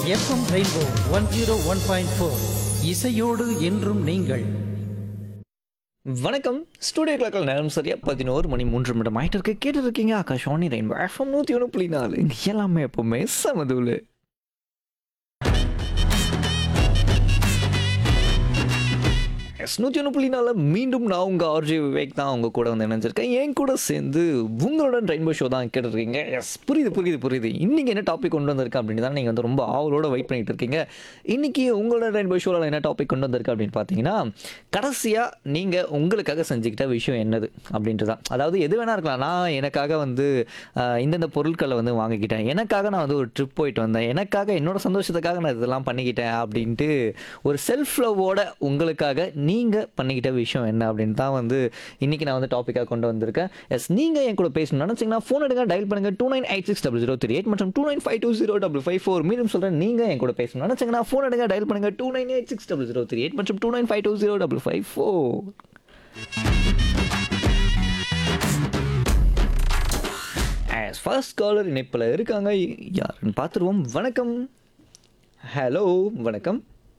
FM Rainbow one zero one point four இசையோடு என்றும் நீங்கள் வணக்கம் ஸ்டூடியோ கிளாக்கில் நேரம் சரியா பதினோரு மணி மூன்று நிமிடம் ஆயிட்டு இருக்கு கேட்டு இருக்கீங்க ஆகாஷவாணி ரெயின்போ எஃப்எம் நூற்றி ஒன்று புள்ளி நாலு இங்க எல்லாமே எப்பவுமே சமதூள் எஸ் நூற்றி ஒன்று புள்ளி நாலு மீண்டும் நான் உங்கள் ஆர்ஜி விவேக் தான் உங்கள் கூட வந்து இணைஞ்சிருக்கேன் என் கூட சேர்ந்து உங்களுடன் ரெயின்போ ஷோ தான் கேட்டுருக்கீங்க எஸ் புரியுது புரியுது புரியுது இன்றைக்கி என்ன டாபிக் கொண்டு வந்திருக்கேன் அப்படின்னு தான் நீங்கள் வந்து ரொம்ப ஆவலோட வெயிட் பண்ணிட்டு இருக்கீங்க இன்றைக்கி உங்களோட ரெயின்போ ஷோவில் என்ன டாபிக் கொண்டு வந்திருக்கு அப்படின்னு பார்த்தீங்கன்னா கடைசியாக நீங்கள் உங்களுக்காக செஞ்சுக்கிட்ட விஷயம் என்னது அப்படின்ட்டு தான் அதாவது எது வேணா இருக்கலாம் நான் எனக்காக வந்து ஆஹ், இந்தந்த பொருட்களை வந்து வாங்கிக்கிட்டேன் எனக்காக நான் வந்து ஒரு ட்ரிப் போயிட்டு வந்தேன் எனக்காக என்னோட சந்தோஷத்துக்காக நான் இதெல்லாம் பண்ணிக்கிட்டேன் அப்படின்ட்டு ஒரு செல்ஃப் லவ்வோட உங்களுக்காக நீங்கள் பண்ணிக்கிட்ட விஷயம் என்ன அப்படின்னு தான் வந்து இன்றைக்கி நான் வந்து டாப்பிக்காக கொண்டு வந்திருக்கேன் எஸ் நீங்கள் என் கூட பேசணும்னு நினச்சிங்கன்னா ஃபோன் எடுங்க டயல் பண்ணுங்கள் two nine eight six double zero three eight மற்றும் two nine five two zero double five four மீண்டும் சொல்கிறேன் நீங்கள் என் கூட பேசணும்னு நினச்சிங்கன்னா ஃபோன் எடுங்க டயல் பண்ணுங்கள் two nine eight six double zero three eight மற்றும் two nine five two zero double five four as first caller இணைப்பில் இருக்காங்க யாருன்னு பார்த்துருவோம் வணக்கம் ஹலோ வணக்கம்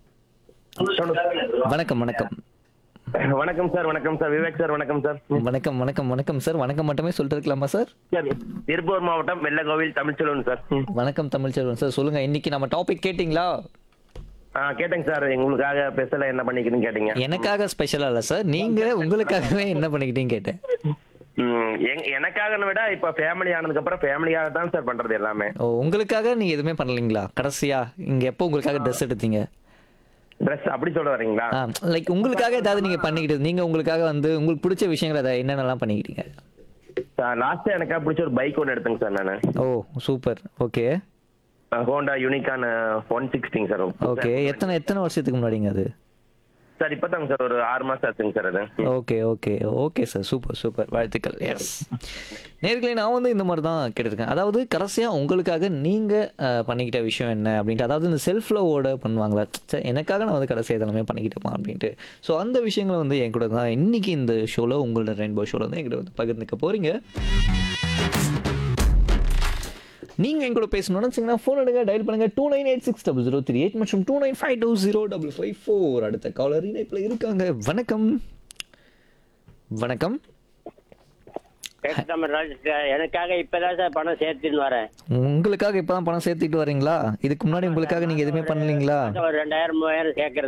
வணக்கம் வணக்கம் வணக்கம் சார் வணக்கம் சார் விவேக் சார் வணக்கம் சார் வணக்கம் வணக்கம் வணக்கம் சார் வணக்கம் மட்டுமே சொல்லிட்டு இருக்கலாமா சார் சார் திருப்பூர் மாவட்டம் வெள்ளக்கோவில் தமிழ்ச்செல்வன் சார் வணக்கம் தமிழ்ச்செல்வன் சார் சொல்லுங்க இன்னைக்கு நம்ம டாபிக் கேட்டிங்களா ஆ கேட்டேங்க சார் உங்களுக்காக ஸ்பெஷலா என்ன பண்ணிக்கிறேன்னு கேட்டீங்க எனக்காக ஸ்பெஷலா இல்ல சார் நீங்க உங்களுக்காகவே என்ன பண்ணிக்கிட்டீங்க கேட்டேன் ம், எங்க- எனக்காக விட இப்ப ஃபேமிலி ஆனதுக்கு அப்புறம் ஃபேமிலியாக தான் சார் பண்றது எல்லாமே ஓ உங்களுக்காக நீங்க எதுவுமே பண்ணலீங்களா கடைசியா இங்க எப்போ உங்களுக்காக ட்ரெஸ் எடுத்தீங்க ட்ரெஸ் அப்படி சொல்ல வரீங்களா லைக் உங்களுக்காக ஏதாவது நீங்க பண்ணிக்கிட்டு நீங்க உங்களுக்காக வந்து உங்களுக்கு பிடிச்ச விஷயங்கள் அதை என்னென்னலாம் பண்ணிக்கிட்டீங்க சார் லாஸ்ட் எனக்கா பிடிச்ச ஒரு பைக் ஒன்று எடுத்தேங்க சார் நான் oh super okay Honda Unicorn one sixty sir okay எத்தனை எத்தனை வருஷத்துக்கு முன்னாடிங்க அது சார் இப்பதாங்க சார் ஒரு ஆறு மாசம் ஆச்சுங்க சார் அது okay okay okay sir super super வாழ்த்துக்கள் எஸ் நேர்களே நான் வந்து இந்த மாதிரி தான் கேட்டிருக்கேன் அதாவது கடைசியாக உங்களுக்காக நீங்கள் பண்ணிக்கிட்ட விஷயம் என்ன அப்படின்ட்டு அதாவது இந்த செல்ஃப் லவோட பண்ணுவாங்களா சரி எனக்காக நான் வந்து கடைசியாக இதெல்லாமே பண்ணிக்கிட்டேமா அப்படின்ட்டு ஸோ அந்த விஷயங்களை வந்து என் கூட தான் இன்னைக்கு இந்த ஷோவில் உங்களோட ரெயின்போ ஷோவில் வந்து என்கிட்ட வந்து பகிர்ந்துக்க போகிறீங்க நீங்கள் என் கூட பேசணும்னு நினச்சிங்கன்னா ஃபோன் எடுங்க டயல் பண்ணுங்க two nine eight six double zero three eight மற்றும் two nine five two zero double five four அடுத்த காலர் இணைப்பில் இருக்காங்க வணக்கம் வணக்கம் தமிழ்ராஜ் எனக்காக இப்பதான் சார் பணம் சேர்த்துன்னு வரேன் உங்களுக்காக இப்போ தான் பணம் சேர்த்துட்டு வரீங்களா இதுக்கு முன்னாடி உங்களுக்காக நீங்கள் எதுவுமே பண்ணலீங்களா ஒரு ரெண்டாயிரம் மூவாயிரம் சேர்க்கறது